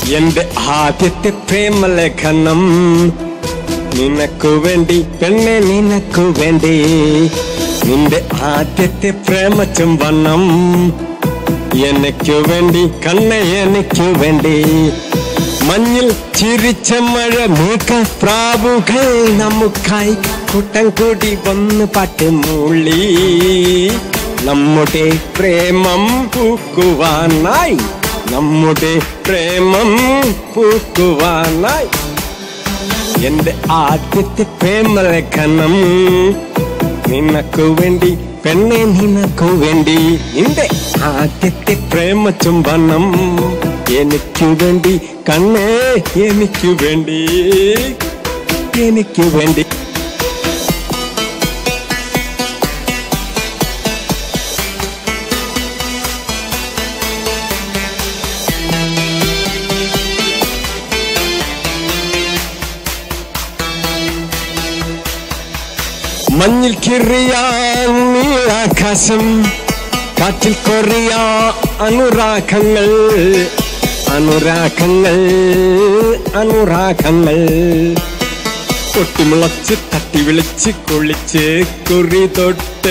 എന്റെ ആദ്യത്തെ പ്രേമലേഖനം നിനക്കു വേണ്ടി പെണ്ണെ നിനക്കു വേണ്ടി നിന്റെ ആദ്യത്തെ പ്രേമ ചുംബനം എനിക്കു വേണ്ടി കണ്ണെ എനിക്കു വേണ്ടി മഞ്ഞിൽ ചിരിച്ച മഴ മേഘ പ്രാവുകൾ നമുക്കായി കൂട്ടം കൂടി വന്ന് പാട്ട് മൂളി നമ്മുടെ പ്രേമം പൂക്കുവാനായി നമ്മുടെ പ്രേമം പൂക്കുവാനായി എന്റെ ആദ്യത്തെ പ്രേമലേഖനം നിനക്കു വേണ്ടി പെണ്ണെ നിനക്കു വേണ്ടി നിന്റെ ആദ്യത്തെ പ്രേമ ചുംബനം എനിക്കു വേണ്ടി കണ്ണേ എനിക്കു വേണ്ടി എനിക്കു വേണ്ടി മഞ്ഞിൽ കിറിയാ നീലാകാശം കാറ്റിൽ കൊറിയാ അനുരാഗങ്ങൾ അനുരാഗങ്ങൾ അനുരാഗങ്ങൾ കൊട്ടിമുളച്ച് തട്ടി വിളിച്ച് കുളിച്ച് കുറി തൊട്ട്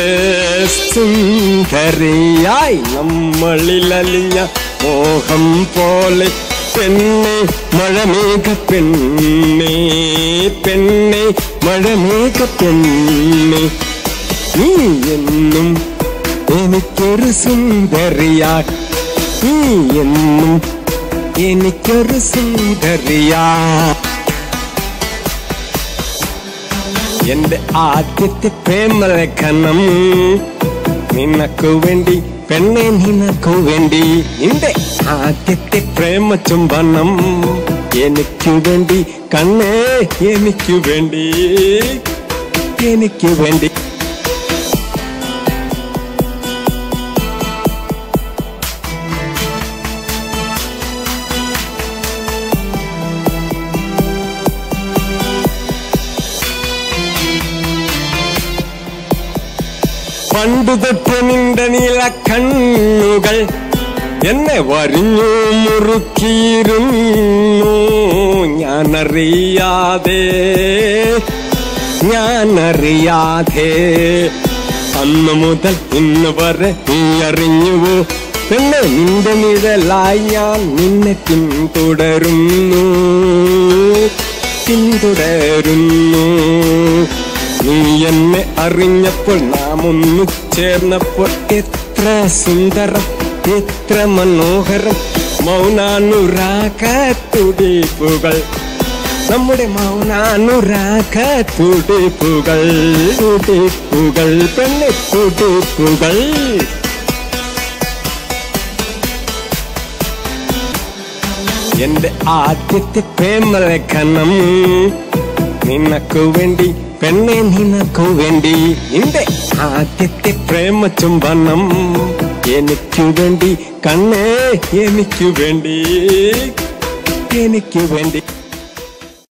സുന്ദരിയായി നമ്മളിൽ അലിഞ്ഞ മോഹം പോലെ പെണ്ണെ മഴമേഘ പെണ്ണെ പെണ്ണെ മഴമേഘ പെണ്ണെ നീ എന്നും എനിക്കൊരു സുന്ദരിയാ നീ എന്നും എനിക്കൊരു സുന്ദരിയാ എന്റെ ആദ്യത്തെ പ്രേമലേഖനം നിനക്കു വേണ്ടി പെണ്ണെ നിനക്കു വേണ്ടി നിന്റെ ആദ്യത്തെ പ്രേമ ചുംബനം എനിക്കു വേണ്ടി കണ്ണേ എനിക്കു വേണ്ടി എനിക്കു വേണ്ടി പണ്ടു തൊട്ട് നിന്റെ നീല കണ്ണുകൾ എന്നെ വരിഞ്ഞു മുറുക്കിയിരുന്നു ഞാനറിയാതെ ഞാനറിയാതെ അന്ന് മുതൽ ഇന്ന് വരെ നീ അറിഞ്ഞുവോ പിന്നെ നിന്റെ നിഴലായി ഞാൻ നിന്നെ പിന്തുടരുന്നു പിന്തുടരുന്നു നീ എന്നെ അറിഞ്ഞപ്പോൾ നാം ഒന്നു ചേർന്നപ്പോൾ എത്ര സുന്ദരം എത്ര മനോഹരം മൗനാനുരാഗ തുടിപ്പുകൾ നമ്മുടെ മൗനാനുരാഗ തുടിപ്പുകൾ തുടിപ്പുകൾ പെണ്ണെ തുടിപ്പുകൾ എന്റെ ആദ്യത്തെ പ്രേമലേഖനം നിനക്കു വേണ്ടി പെണ്ണെ നിനക്കു വേണ്ടി നിന്റെ ആദ്യത്തെ പ്രേമ ചുംബനം എനിക്കു വേണ്ടി കണ്ണേ എനിക്കു വേണ്ടി എനിക്കു വേണ്ടി